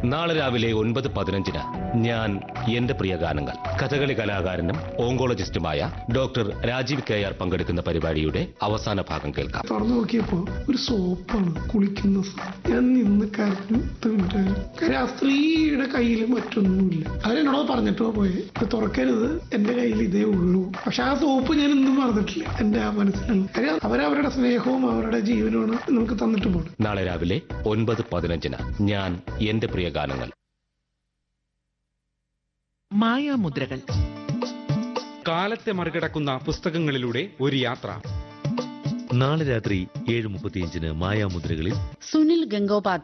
നാളെ രാവിലെ ഒൻപത് പതിനഞ്ചിന് ഞാൻ എന്റെ പ്രിയ ഗാനങ്ങൾ കഥകളി കലാകാരനും ഓങ്കോളജിസ്റ്റുമായ ഡോക്ടർ രാജീവ് കെ ആർ പങ്കെടുക്കുന്ന പരിപാടിയുടെ അവസാന ഭാഗം കേൾക്കാം തുറന്നു നോക്കിയപ്പോ ഒരു സോപ്പാണ് കുളിക്കുന്ന സോപ്പ്. ഞാൻ നിന്ന് കരഞ്ഞു പത്ത് മിനിറ്റ് ആയിരുന്നു. കാര്യം ആ സ്ത്രീയുടെ കയ്യിൽ മറ്റൊന്നുമില്ല അവരെന്നോട് പറഞ്ഞിട്ടോ പോയെ ഇത് തുറക്കരുത് എന്റെ കയ്യിൽ ഇതേ ഉള്ളൂ പക്ഷെ ആ സോപ്പ് ഞാൻ ഇന്നും മറന്നിട്ടില്ല എന്റെ ആ മനസ്സിലുള്ള കാര്യം അവരവരുടെ സ്നേഹവും അവരുടെ ജീവനുമാണ് നമുക്ക് തന്നിട്ട് പോകുന്നത് നാളെ രാവിലെ ഒൻപത് പതിനഞ്ചിന് ഞാൻ എന്റെ പ്രിയ ഗാനങ്ങൾ മായാമുദ്രകൾ കാലത്തെ മറികടക്കുന്ന പുസ്തകങ്ങളിലൂടെ ഒരു യാത്ര നാളെ രാത്രി ഏഴ് മുപ്പത്തിയഞ്ചിന് മായാമുദ്രകളിൽ സുനിൽ ഗംഗോപാധ്യായ